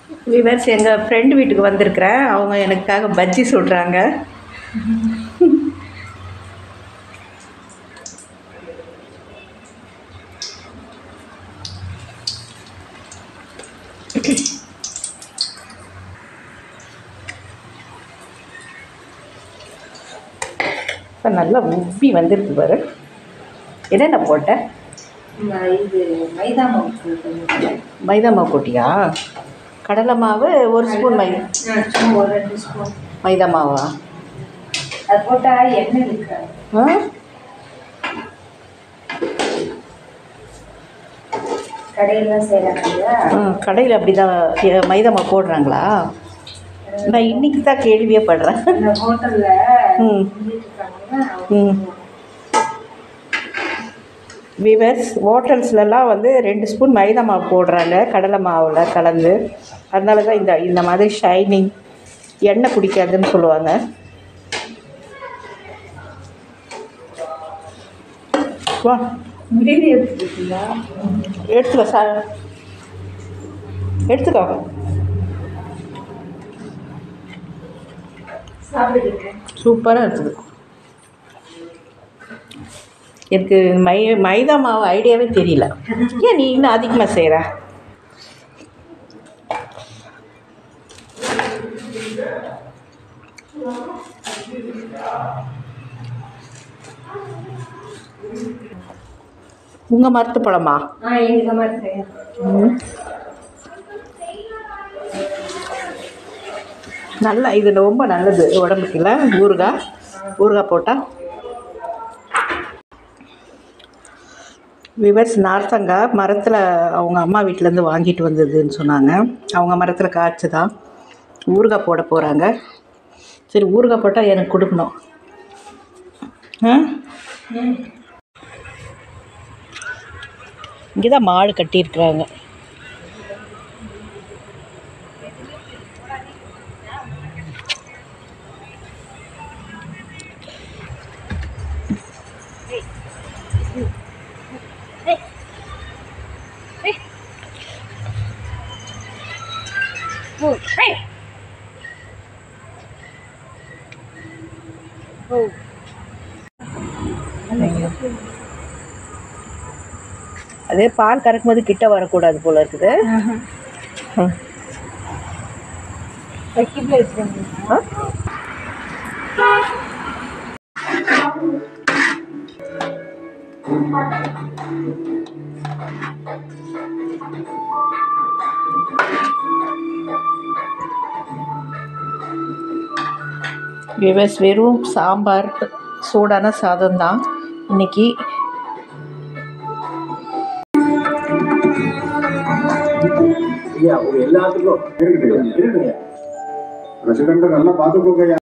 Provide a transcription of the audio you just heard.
Viewers எங்கள் friend வீட்டுக்கு வந்திருக்கிறேன் அவங்க எனக்காக பஜ்ஜி சுடுறாங்க இப்போ நல்லா உப்பி வந்திருக்கு பாரு என்னென்ன போட்டேன் இது மைதா மாவுக்கு கொஞ்சம் மைதா மாவு போட்டியா கடலை மாவு ஒரு ஸ்பூன் மை சும்மா ஒரு ரெண்டு ஸ்பூன் மைதா மாவா அது போட்டால் எண்ணெய் இருக்காது ஆ கடையெல்லாம் செய்கிறாங்க இல்லையா ஆ கடையில் அப்படி தான் மைதா மாவு போடுறாங்களா நான் இன்னைக்கு தான் கேள்வியே படுறேன் இந்த ஹோட்டலில் ம். இருக்காங்கன்னா ம் விவர்ஸ் ஹோட்டல்ஸ்லலாம் வந்து ரெண்டு ஸ்பூன் மைதா மாவு போடுறாங்க கடலை மாவில் கலந்து அதனால தான் இந்த இந்த மாதிரி ஷைனிங் எண்ணெய் குடிக்காதுன்னு சொல்லுவாங்க வா பிரியாணி எடுத்துக்கிட்டீங்களா எடுத்துக்கோ சார் எடுத்துக்கோ சாப்பிடுங்க சூப்பராக இருக்குது எனக்கு மை மைதா மாவு ஐடியாவே தெரியல ஏன் நீ இன்னும் அதிகமாக செய்கிற உங்கள் மரத்து பழமா ஆ எங்க மாதிரி செய்யணும் நல்லா இது ரொம்ப நல்லது உடம்புக்குல ஊறுகாய் ஊறுகாய் போட்டால் விவர்ஸ் நார்த்தங்காய் மரத்தில் அவங்க அம்மா வீட்டிலேருந்து வாங்கிட்டு வந்ததுன்னு சொன்னாங்க அவங்க மரத்தில் காய்ச்சி தான் ஊறுகாய் போட போகிறாங்க சரி ஊறுகாய் போட்டால் எனக்கு கொடுக்கணும் ஆ இங்கே தான் மாடு கட்டியிருக்கிறாங்க அதே பால் கறக்கும் போது கிட்ட வரக்கூடாது போல இருக்குது ம். வைக்கிப்பில் எடுத்துருங்க ஆ? விவஸ் வெறும் சாம்பார் சூடான சாதம் தான் இன்னைக்கு ஐயா உங்க எல்லாத்துக்கும் இருக்கட்டும் இருக்கட்டும் பிரசிடண்ட் நல்லா பார்த்துக்கோங்க ஐயா